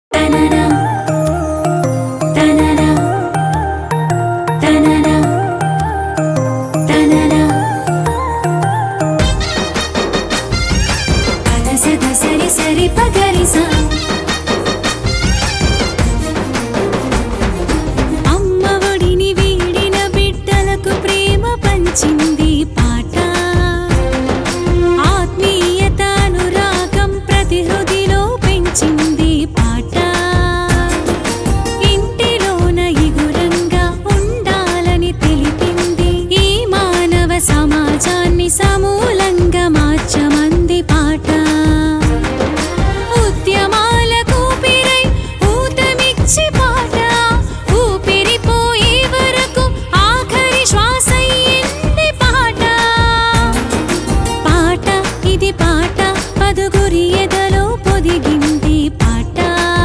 తననా తననా తననా తననా పదస దసరి సరి పగరిసా అమ్మ ఒడిని వీడిన బిడ్డలకు ప్రేమ పంచింది పాట ఆత్మీయత అనురాగం ప్రతి హృదిలో పెంచింది పాట ఇంటిలోన ఇగురంగా ఉండాలని తెలిపింది ఈ మానవ సమాజాన్ని సమూలంగా మార్చమంది పాట ఉద్యమాలకు ఊపిరై ఊతమిచ్చి పాట ఊపిరిపోయే వరకు ఆఖరి శ్వాస అయ్యింది పాట పాట ఇది పాట పదుగురి ఎదలో పొదిగింది పాట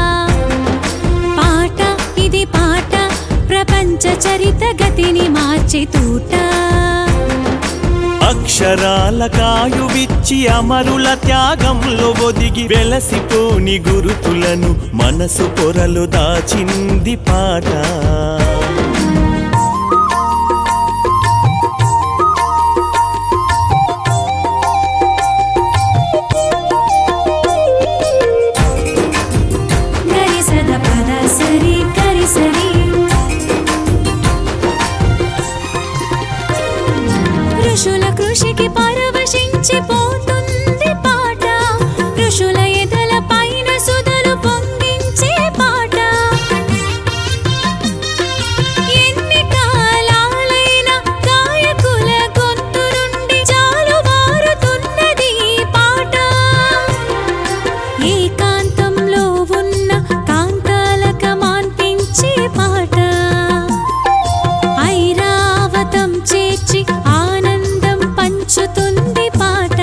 పాట ఇది పాట ప్రపంచ చరిత గతిని మార్చే తూట అక్షరాల కాయువిచ్చి అమరుల త్యాగంలో ఒదిగి వెలసిపోని గురుతులను మనసు పొరలు దాచింది పాట గరి సద పద సరి గరి సరి ఋషుల కృషికి పరవశించి పోతుంది పాట ఋషుల ఎదల పైన సుధలు పొంగించే పాట ఎన్ని కాలాలైనా గాయకుల గొంతు నుండి జాలువారుతున్నది ఈ పాట ఏకాంతంలో ఉన్న కాంతాలక మాన్పించే పాట ఐరావతం చేర్చి ఆనందం పంచుతుంది పాట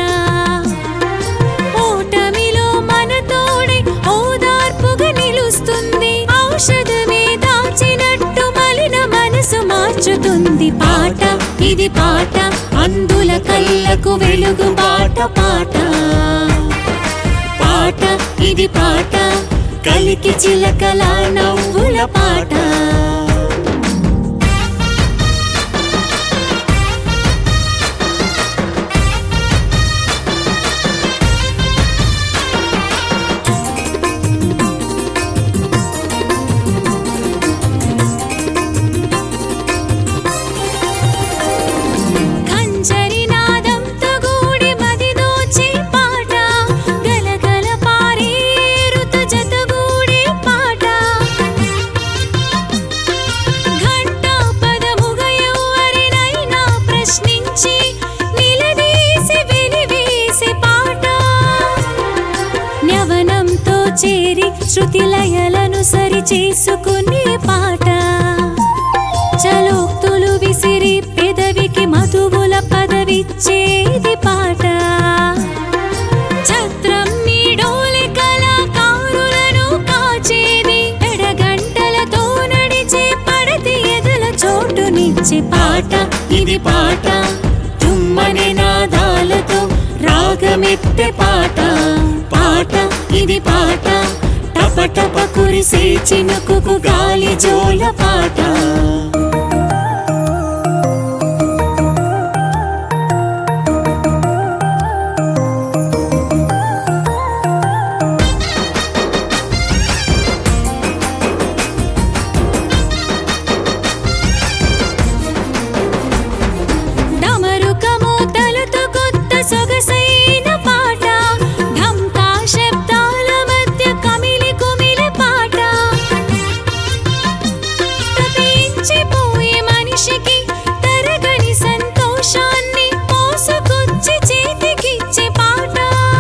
ఓటమిలో మన తోడే ఓదార్పుగా నిలుస్తుంది ఔషధమే దాచినట్టు మలిన మనసు మార్చుతుంది పాట ఇది పాట అందుల కళ్ళకు వెలుగు పాట పాట పాట ఇది పాట కలికి చిలకల నవ్వుల పాట ఖంజరి నాదంతో గూడి మది దోచే పాట గలగల పారేరుత జతగూడే పాట ఘంటా పదముగ ఎవరినైనా ప్రశ్నించి నిలదీసి వెలివేసే పాట న్యవనంతో చేరి శృతి లయలను సరి చేసుకునే పాట చలోక్తులు విసిరి పెదవికి మధువుల పదవిచ్చేది పాట ఛత్రం నీడోలి కళాకారులను కాచేది ఎడగంటలతో నడిచే పడతి ఎదల చోటునిచ్చే పాట ఇది పాట తుమ్మని నాదాలతో రాగమెత్తే పాట పాట ఇది పాట టప టప కురిసే చినుకుకు గాలి జోల పాట డమరుక మోతలతో కొత్త సొగసైన పాట ఢంకా శబ్దాల మధ్య కమిలి కుమిలి పాట తపించిపోయే మనిషికి తరగని సంతోషాన్ని మోసుకొచ్చి చేతికిచ్చే పాట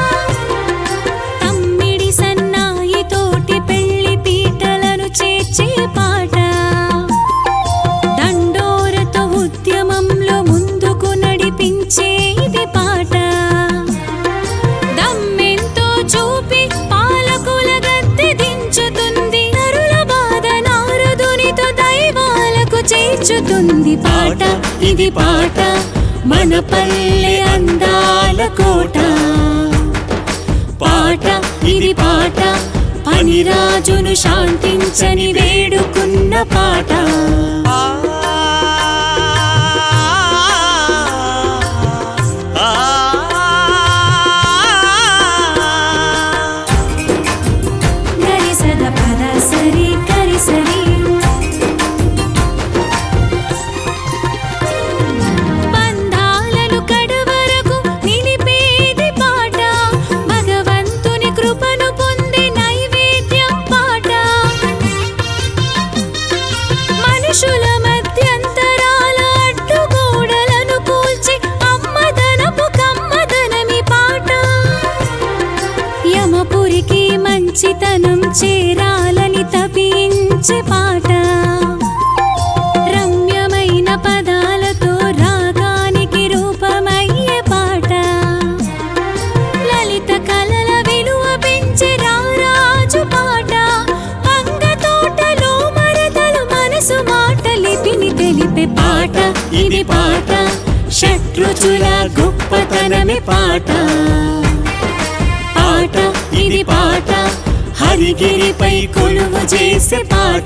తమ్మిడి సన్నాయి తోటి పెళ్లి పీటలను చేర్చే పాట దండోరతో ఉద్యమంలో ముందుకు నడిపించేది పాట దమ్మెంతో చూపి పాలకుల గద్దె దించుతుంది నరుల బాధ నారదునితో దైవాలకు చేర్చుతుంది పాట ఇది పాట మన పల్లె అందాల కోట పాట ఇది పాట మణిరాజును శాంతించని వేడుకున్న పాట గరి సద పద సరి కరి సరి బంధాలను కడవరకు నిలిపేది పాట భగవంతుని కృపను పొందే నైవేద్యం పాట మనుషుల మధ్యంతరాల అడ్డుగోడలను కూల్చి అమ్మదనపు కమ్మదనమి పాట యమపురికి మంచితనం చేరాలని తపించే పాట రమ్యమైన పదాలతో రాగానికి రూపమయ్యే పాట లలిత కలల విలువ పెంచే రారాజు పాట వంగ తోటలో మరదలు మనసు మాట లిపిని తెలిపే పాట ఇది పాట షట్రుచుల గొప్పతనమే పాట పాట ఇది పాట హరిగిరిపై కొలువు చేసే పాట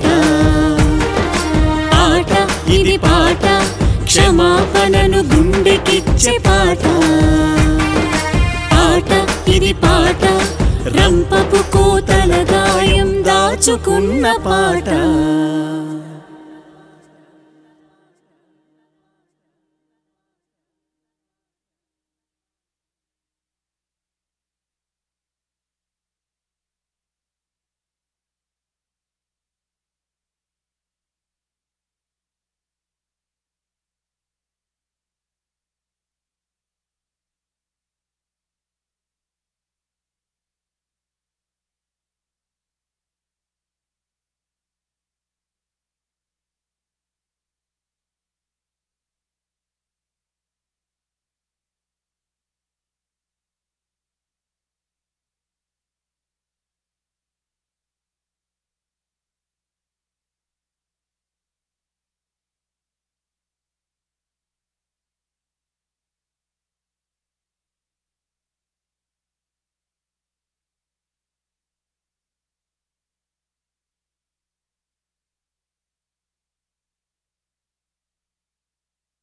పాట ఇది పాట క్షమాపణను గుండెకిచ్చే పాట పాట ఇది పాట రంపపు కోతల గాయం దాచుకున్న పాట